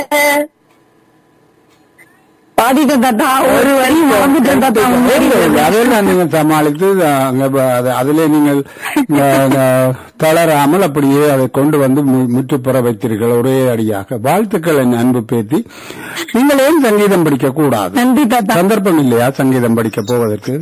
பாடிட்டேன் தாத்தா ஒரு வரி மறந்துட்டேன் தாத்தா முன்னாடி அதெல்லாம் நீங்கள் சமாளித்து அங்க ப- அது- அதிலே நீங்கள் அஹ், அஹ், தளராமல் அப்படியே அதை கொண்டு வந்து மு- முற்றுப்புற வைத்தீர்கள் ஒரே அடியாக வாழ்த்துக்கள் என் அன்பு பேத்தி நீங்கள் ஏன் சங்கீதம் படிக்க கூடாது நன்றி தாத்தா சந்தர்ப்பம் இல்லையா சங்கீதம் படிக்க போவதற்கு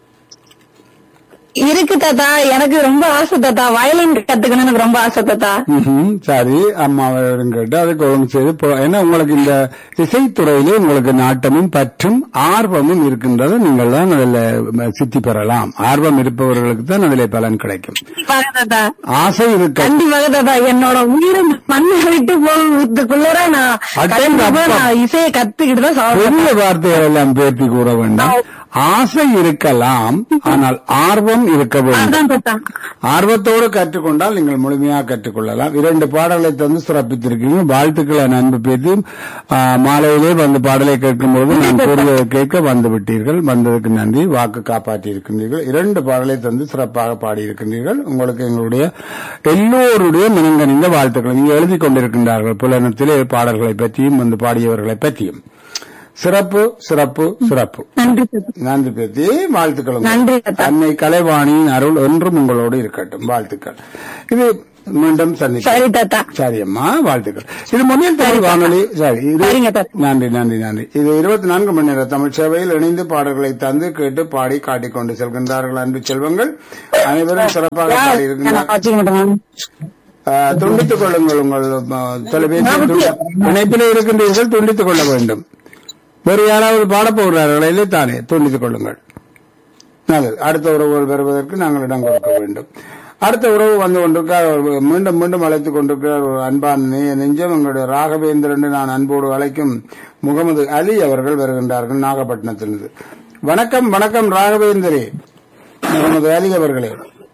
இருக்கு தாத்தா எனக்கு ரொம்ப ஆசை தாத்தா வயலின் கத்துக்கணும்னு எனக்கு ரொம்ப ஆசை தாத்தா ம்ஹும். சரி அம்மாவிடம் கேட்டு அதுக்கு ஒழுங்கு செய்து போ- ஏன்னா உங்களுக்கு இந்த இசைத்துறையிலே உங்களுக்கு நாட்டமும் பற்றும் ஆர்வமும் இருக்கின்றது நீங்கள் தான் அதில் சித்தி பெறலாம் ஆர்வம் இருப்பவர்களுக்கு தான் அதிலே பலன் கிடைக்கும் கண்டிப்பாக தாத்தா ஆசை இருக்க கண்டிப்பாக தாத்தா என்னோட உயிரை மண்ணை விட்டு போகிறதுக்குள்ளர நான் அடேங்கப்பா. கண்டிப்பா நான் இசையை கத்துக்கிட்டு தான் சாப்பிடுவேன் பெரிய வார்த்தைகள் எல்லாம் பேர்த்தி கூற வேண்டாம் ஆசை இருக்கலாம் ஆனால் ஆர்வம் இருக்க வேண்டும் அதான் தாத்தா ஆர்வத்தோடு கற்றுக்கொண்டால் நீங்கள் முழுமையாக கற்றுக்கொள்ளலாம் இரண்டு பாடல்களை தந்து சிறப்பித்திருக்கீங்க வாழ்த்துக்கள் என் அன்பு பேத்தி ஆ, மாலையிலே வந்து பாடலை கேட்கும்போது நான் கூறியதை கேட்க வந்து விட்டீர்கள் வந்ததுக்கு நன்றி வாக்கு காப்பாற்றி இருக்கின்றீர்கள் இரண்டு பாடலை தந்து சிறப்பாக பாடியிருக்கின்றீர்கள் உங்களுக்கு எங்களுடைய எல்லோருடைய மினங்கனிந்த வாழ்த்துக்கள் இங்கே எழுதி கொண்டிருக்கின்றார்கள் புலனத்திலே பாடல்களை பற்றியும் வந்து பாடியவர்களை பற்றியும் சிறப்பு சிறப்பு சிறப்பு நன்றி தாத்தா நன்றி பேத்தி வாழ்த்துக்கள் நன்றி தாத்தா அன்னை கலைவாணியின் அருள் என்றும் உங்களோடு இருக்கட்டும் வாழ்த்துக்கள் இது மீண்டும் சந்திப்போம் சரி தாத்தா சரி அம்மா வாழ்த்துக்கள் இது முன்னில் தமிழ் வானொலி சரி இது சரிங்க தாத்தா. நன்றி நன்றி நன்றி இது இருபத்தி நான்கு மணி நேர தமிழ் சேவையில் இணைந்து பாடல்களை தந்து கேட்டு பாடி காட்டிக் கொண்டு செல்கின்றார்கள் அன்பு செல்வங்கள் அனைவரும் சிறப்பாக பாடி நான் வச்சுக்க மாட்டேன் துண்டித்துக் கொள்ளுங்கள் உங்கள் அஹ், தொலைபேசி துண்டி- இணைப்பிலே இருக்கின்றீர்கள் துண்டித்துக் கொள்ள வேண்டும் வேறு யாராவது பாடப் போகிறார்களா இல்லை தானே துண்டித்துக் கொள்ளுங்கள் நல்லது அடுத்த உறவுகள் பெறுவதற்கு நாங்கள் இடம் கொடுக்க வேண்டும் அடுத்த உறவு வந்து கொண்டிருக்கார் அவர் மீண்டும் மீண்டும் அழைத்துக் கொண்டிருக்கிறார் ஒரு அன்பான் நெ- நெஞ்சம் எங்களுடைய ராகவேந்திரன் என்று நான் அன்போடு அழைக்கும் முகமது அலி அவர்கள் வருகின்றார்கள் நாகப்பட்டினத்திலிருந்து வணக்கம் வணக்கம் ராகவேந்திரி முகமது அலி அவர்களே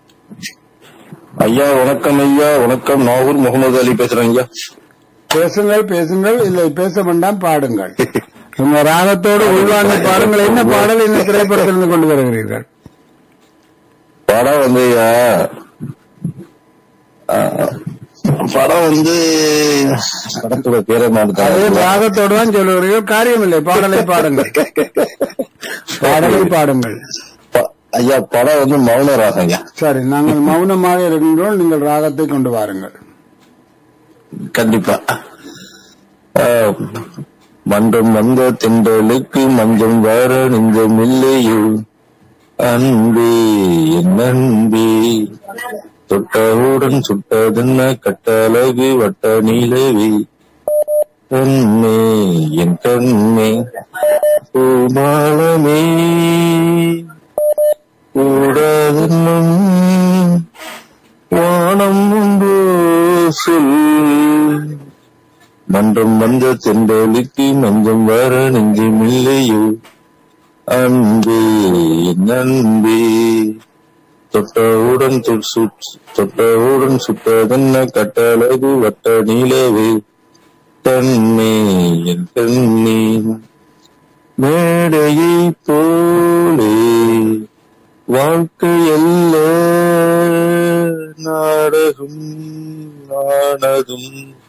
ஐயா வணக்கம் ஐயா வணக்கம் நாகூர் முகமது அலி பேசுறேன் ஐயா பேசுங்கள் பேசுங்கள் இல்லை பேச வேண்டாம் பாடுங்கள் உங்க ராகத்தோடு உள்வாங்கி பாடுங்கள் என்ன பாடல் என்ன திரைப்படத்திலிருந்து கொண்டு வருகிறீர்கள் படம் வந்து ஐயா ஆ, படம் வந்து படத்தோட பேரை அதே மாட்டாங்க ராகத்தோடு தான் சொல்லுகிறீர்கள் காரியம் இல்லை பாடலை பாடுங்கள் பாடலை பாடுங்கள் ஐயா படம் வந்து மௌன ராகம் ஐயா சரி நாங்கள் மௌனமாக இருக்கின்றோம் நீங்கள் ராகத்தை கொண்டு வாருங்கள் கண்டிப்பா ஆ, மன்றம் வந்த தென்றலுக்கு மஞ்சம் வர நெஞ்சம் இல்லையோ அன்பே என் அன்பே தொட்டவுடன் சுட்டதென்ன கட்டழகு வட்ட நீலவே கண்ணே என் கண்ணே பூமாலமே கூடாதென்னும் வானம் உண்டோ சொல் மன்றம் வந்த தென்றலுக்கு மஞ்சம் வர நெஞ்சம் இல்லையோ அன்பே என் அன்பே தொட்டவுடன் தொ- சுட்- தொட்டவுடன் சுட்டதென்ன கட்டழகு வட்ட நீலவே கண்ணே என் கண்ணே மேடையை போலே வாழ்க்கை அல்ல நாடகம் நானதும்